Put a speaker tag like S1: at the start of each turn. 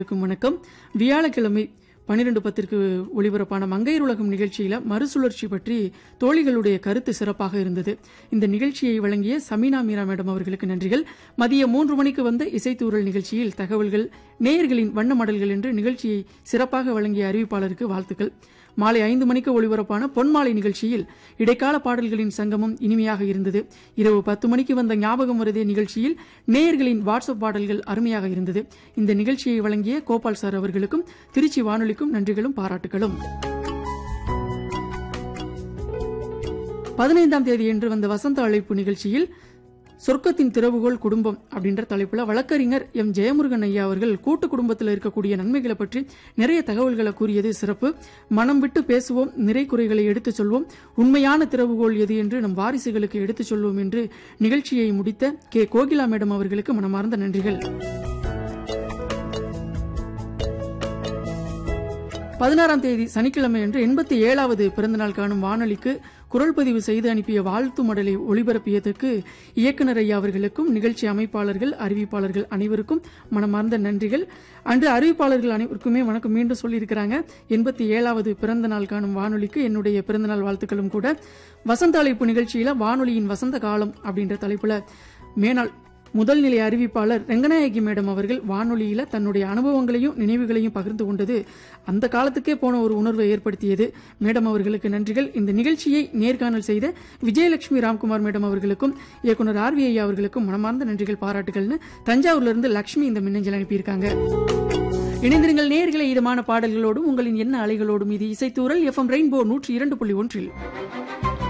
S1: இருக்கும் வணக்கம் வியாழக்கிழமை பன்னிரண்டு பத்திற்கு ஒளிபரப்பான மங்கையர் உலகம் நிகழ்ச்சியில மறுசுழற்சி பற்றி தோழிகளுடைய கருத்து சிறப்பாக இருந்தது இந்த நிகழ்ச்சியை வழங்கிய சமீனா மீரா மேடம் அவர்களுக்கு நன்றிகள் மதியம் மூன்று மணிக்கு வந்த இசைத்தூரல் நிகழ்ச்சியில் தகவல்கள் நேயர்களின் வண்ண மடல்கள் என்று நிகழ்ச்சியை சிறப்பாக வழங்கிய அறிவிப்பாளருக்கு வாழ்த்துக்கள் மாலை ஐந்து மணிக்கு ஒளிபரப்பான பொன்மாலை நிகழ்ச்சியில் இடைக்கால பாடல்களின் சங்கமம் இனிமையாக இருந்தது இரவு பத்து மணிக்கு வந்த ஞாபகம் வருதே நிகழ்ச்சியில் நேயர்களின் வாட்ஸ்அப் பாடல்கள் அருமையாக இருந்தது இந்த நிகழ்ச்சியை வழங்கிய கோபால் சார் அவர்களுக்கும் திருச்சி வானொலிக்கும் நன்றிகளும் பாராட்டுகளும் பதினைந்தாம் தேதியன்று வந்த வசந்த அழைப்பு நிகழ்ச்சியில் சொர்க்கத்தின் திறவுகோல் குடும்பம் அப்படின்ற தலைப்புல வழக்கறிஞர் எம் ஜெயமுருகன் ஐயா அவர்கள் கூட்டு குடும்பத்தில் இருக்கக்கூடிய நன்மைகளை பற்றி நிறைய தகவல்களை கூறியது சிறப்பு மனம் விட்டு பேசுவோம் நிறை குறைகளை எடுத்துச் சொல்வோம் உண்மையான திறவுகோல் எது என்று நம் வாரிசுகளுக்கு எடுத்துச் சொல்வோம் என்று நிகழ்ச்சியை முடித்த கே கோகிலா மேடம் அவர்களுக்கு மனமார்ந்த நன்றிகள் பதினாறாம் தேதி சனிக்கிழமை அன்று எண்பத்தி ஏழாவது பிறந்தநாள் காணும் வானொலிக்கு குரல் பதிவு செய்து அனுப்பிய வாழ்த்து மடலை ஒளிபரப்பியதற்கு இயக்குனர் ஐயா அவர்களுக்கும் நிகழ்ச்சி அமைப்பாளர்கள் அறிவிப்பாளர்கள் அனைவருக்கும் மனமார்ந்த நன்றிகள் அன்று அறிவிப்பாளர்கள் அனைவருக்குமே வணக்கம் மீண்டும் சொல்லியிருக்கிறாங்க எண்பத்தி ஏழாவது பிறந்த நாள் காணும் வானொலிக்கு என்னுடைய பிறந்தநாள் வாழ்த்துக்களும் கூட வசந்த அழைப்பு நிகழ்ச்சியில வானொலியின் வசந்த காலம் அப்படின்ற தலைப்புல மேனாள் முதல் நிலை அறிவிப்பாளர் ரெங்கநாயகி மேடம் அவர்கள் வானொலியில தன்னுடைய அனுபவங்களையும் நினைவுகளையும் பகிர்ந்து கொண்டது அந்த காலத்துக்கே போன ஒரு உணர்வை ஏற்படுத்தியது மேடம் அவர்களுக்கு நன்றிகள் இந்த நிகழ்ச்சியை நேர்காணல் செய்த விஜயலட்சுமி ராம்குமார் மேடம் அவர்களுக்கும் இயக்குனர் ஆர் வி ஐயா அவர்களுக்கும் மனமார்ந்த நன்றிகள் பாராட்டுகள்னு தஞ்சாவூர்ல இருந்து லட்சுமி இந்த மின்னஞ்சல் அனுப்பியிருக்காங்க இணைந்திருங்கள் நேர்களை இதமான பாடல்களோடும் உங்களின் என்ன அலைகளோடும் இது இசைத்தூரல் எஃப்எம் ரெயின்போ நூற்றி இரண்டு புள்ளி ஒன்றில்